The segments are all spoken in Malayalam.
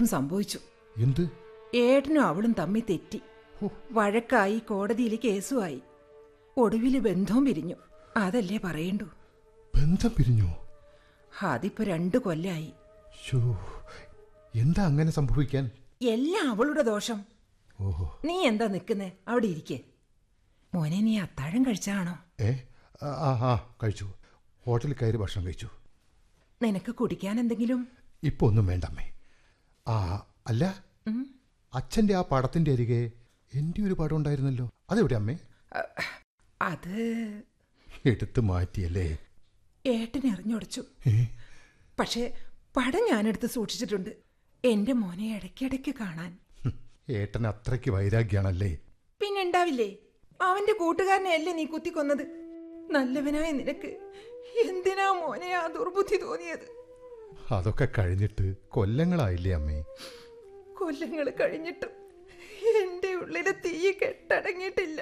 സംഭവിച്ചു എന്ത് ഏട്ടനും അവളും തമ്മി തെറ്റി വഴക്കായി കോടതിയിൽ കേസുമായി ഒടുവില് ബന്ധവും പിരിഞ്ഞു അതല്ലേ പറയണ്ടു ബന്ധം പിരിഞ്ഞോ അതിപ്പോ രണ്ടു കൊല്ലായി ഷോ എന്താ അങ്ങനെ സംഭവിക്കാൻ എല്ലാം അവളുടെ ദോഷം ഓഹോ നീ എന്താ നിക്കുന്നേ അവിടെ ഇരിക്കേ മോനെ നീ അത്താഴം കഴിച്ചാണോ ഏ ആ, ആ ആ കഴിച്ചു ഹോട്ടലിൽ കയറി ഭക്ഷണം കഴിച്ചു നിനക്ക് കുടിക്കാൻ എന്തെങ്കിലും ഇപ്പൊ ഒന്നും വേണ്ടമ്മേ ആ അല്ല അച്ഛന്റെ ആ പടത്തിന്റെ അരികെ എൻ്റെ ഒരു പടം ഉണ്ടായിരുന്നല്ലോ അതെവിടെ അമ്മേ അത് എടുത്തു മാറ്റിയല്ലേ ഏട്ടൻ എറിഞ്ഞൊടച്ചു ഏ പക്ഷേ പടം ഞാനെടുത്ത് സൂക്ഷിച്ചിട്ടുണ്ട് എന്റെ മോനെ ഇടയ്ക്കിടയ്ക്ക് കാണാൻ ഹും, ഏട്ടൻ അത്രയ്ക്ക് വൈരാഗ്യാണല്ലേ പിന്നെ ഉണ്ടാവില്ലേ അവന്റെ കൂട്ടുകാരനെ അല്ലേ നീ കുത്തിക്കൊന്നത് നല്ലവനായ നിനക്ക് എന്തിനാ മോനെ ആ ദുർബുദ്ധി തോന്നിയത് അതൊക്കെ കഴിഞ്ഞിട്ട് കൊല്ലങ്ങളായില്ലേ അമ്മേ കൊല്ലങ്ങൾ കഴിഞ്ഞിട്ടും എന്റെ ഉള്ളിലെ തീ കെട്ടടങ്ങിയിട്ടില്ല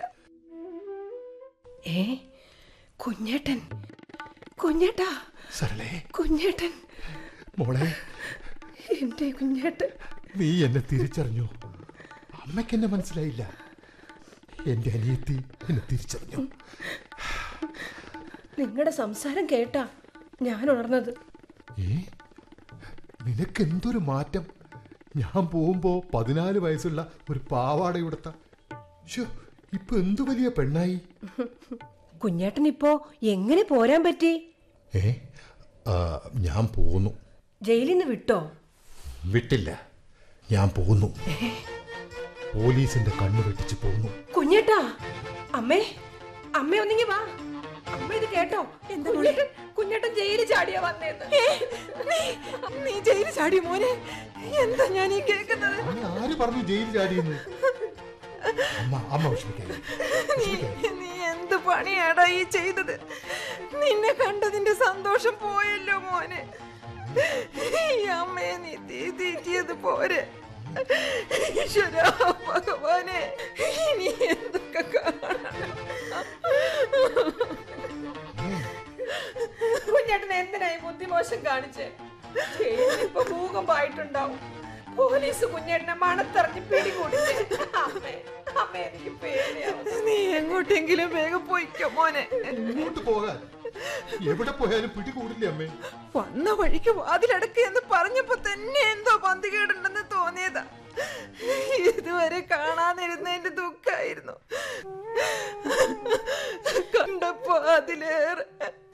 ഏ കുഞ്ഞേട്ടൻ കുഞ്ഞേട്ടാ സരളേ കുഞ്ഞേട്ടൻ മോളെ എന്റെ കുഞ്ഞേട്ടൻ നീ എന്നെ തിരിച്ചറിഞ്ഞു അമ്മയ്ക്ക് എന്നെ മനസ്സിലായില്ല എന്റെ അനിയത്തി എന്നെ തിരിച്ചറിഞ്ഞു നിങ്ങളുടെ സംസാരം കേട്ടാ ഞാൻ ഉണർന്നത് ഏ നിനക്ക് എന്തൊരു മാറ്റം ഞാൻ പോകുമ്പോ പതിനാല് വയസ്സുള്ള ഒരു പാവാടയുടുത്ത ശോ ഇപ്പൊ എന്തു വലിയ പെണ്ണായി കുഞ്ഞേട്ടൻ ഇപ്പോ എങ്ങനെ പോരാൻ പറ്റി ഏ ആ, ഞാൻ പോന്നു ജയിലിൽ നിന്ന് വിട്ടോ വിട്ടില്ല ഞാൻ പോന്നു പോലീസിന്റെ കണ്ണു വെട്ടിച്ച് പോന്നു കുഞ്ഞേട്ടാ അമ്മേ അമ്മേ ഒന്നിങ്ങി വാ അമ്മ ഇത് കേട്ടോ എന്താ കുഞ്ഞേട്ടൻ കുഞ്ഞേട്ടൻ ജയിലിൽ ചാടിയാ വന്നേന്ന് നീ- നീ ജയിലിൽ ചാടി മോനെ എന്താ ഞാൻ ഈ കേൾക്കുന്നത് അമ്മ ആര് പറഞ്ഞു ജയിൽ ചാടിയെന്ന് അമ്മ അമ്മ വിഷമിക്കായി നീ നീ എന്ത് പണിയാടാ ഈ ചെയ്തത് നിന്നെ കണ്ടതിന്റെ സന്തോഷം പോയല്ലോ മോനെ ഈ അമ്മയെ നീ തീ തീറ്റിയത് പോരെ ഈശ്വരാ ഭഗവാനെ ഇനി എന്തൊക്കെ കാണണം കുഞ്ഞേട്ടൻ എന്തിനായി ബുദ്ധിമോശം കാണിച്ചേ ജയിലിൽ ഇപ്പൊ ഭൂകമ്പായിട്ടുണ്ടാവും പോലീസ് കുഞ്ഞേട്ടനെ മണത്തറിഞ്ഞ് പിടികൂടിച്ചേ അമ്മേ അമ്മേ എനിക്ക് പേടിയാവുന്നു നീ എങ്ങോട്ടെങ്കിലും വേഗം പോയിക്കോ മോനെ ഇങ്ങോട്ട് പോകാൻ എവിടെ പോയാലും പിടികൂടില്ലേ അമ്മേ വന്ന വഴിക്ക് വാതിലടക്ക് എന്ന് പറഞ്ഞപ്പോ തന്നെ എന്തോ പന്തികേടുണ്ടെന്ന് തോന്നിയതാ ഇതുവരെ കാണാതിരുന്നതിന്റെ ദുഃഖായിരുന്നു കണ്ടപ്പോ അതിലേറെ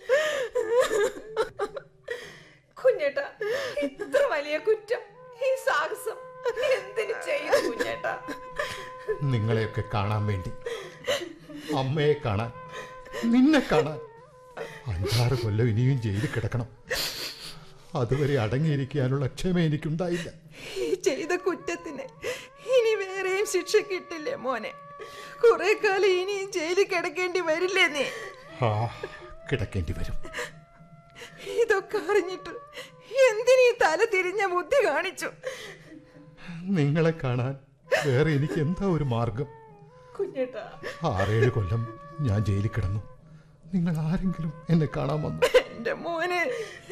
കുഞ്ഞേട്ടാ ഇത്ര വലിയ കുറ്റം ഈ സാഹസം എന്തിനു ചെയ്തു കുഞ്ഞേട്ടാ നിങ്ങളെയൊക്കെ കാണാൻ വേണ്ടി അമ്മയെ കാണാൻ നിന്നെ കാണാൻ അഞ്ചാറ് കൊല്ലം ഇനിയും ജയിലിൽ കിടക്കണം അതുവരെ അടങ്ങിയിരിക്കാനുള്ള ക്ഷമ എനിക്കുണ്ടായില്ല ഈ ചെയ്ത കുറ്റത്തിന് ഇനി വേറെയും ശിക്ഷ കിട്ടില്ലേ മോനെ കുറെ കാലം ഇനിയും ജയിലിൽ കിടക്കേണ്ടി വരില്ലേ നീ ആ കിടക്കേണ്ടി വരും ഇതൊക്കെ അറിഞ്ഞിട്ട് എന്തിനീ തല തിരിഞ്ഞ ബുദ്ധി കാണിച്ചു നിങ്ങളെ കാണാൻ വേറെ എനിക്ക് എന്താ ഒരു മാർഗം കുഞ്ഞേട്ടാ ആറേഴ് കൊല്ലം ഞാൻ ജയിലിൽ കിടന്നു നിങ്ങൾ ആരെങ്കിലും എന്നെ കാണാൻ വന്നു എന്റെ മോനെ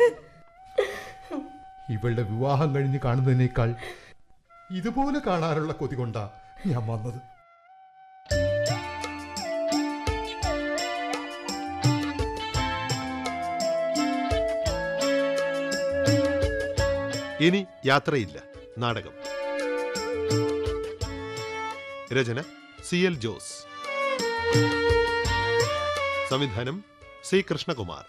ഇവളുടെ വിവാഹം കഴിഞ്ഞ് കാണുന്നതിനേക്കാൾ ഇതുപോലെ കാണാനുള്ള കൊതി കൊണ്ടാ ഞാൻ വന്നത് ഇനി യാത്രയില്ല നാടകം രചന സി എൽ ജോസ് സംവിധാനം സി കൃഷ്ണകുമാർ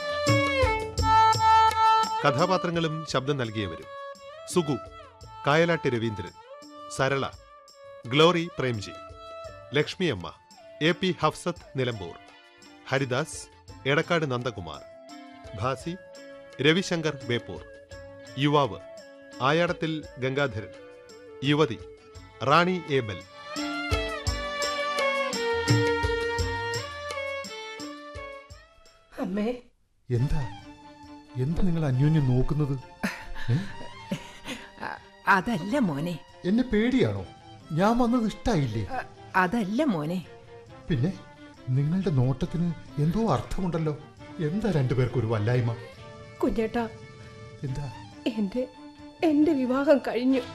കഥാപാത്രങ്ങളും ശബ്ദം നൽകിയവരും സുഗു കായലാട്ടി രവീന്ദ്രൻ സരള ഗ്ലോറി പ്രേംജി ലക്ഷ്മിയമ്മ എ പി ഹഫ്സത്ത് നിലമ്പൂർ ഹരിദാസ് എടക്കാട് നന്ദകുമാർ ഭാസി രവിശങ്കർ ബേപ്പൂർ യുവാവ് ആയാടത്തിൽ ഗംഗാധരൻ യുവതി റാണി ഏബൽ അമ്മേ എന്താ എന്താ നിങ്ങൾ അന്യോന്യം നോക്കുന്നത് അ- അതല്ല മോനെ എന്നെ പേടിയാണോ ഞാൻ വന്നത് ഇഷ്ടായില്ലേ അ- അതല്ല മോനെ പിന്നെ നിങ്ങളുടെ നോട്ടത്തിന് എന്തോ അർത്ഥമുണ്ടല്ലോ എന്താ രണ്ടുപേർക്കും ഒരു വല്ലായ്മ കുഞ്ഞേട്ടാ എന്താ എന്റെ എന്റെ വിവാഹം കഴിഞ്ഞു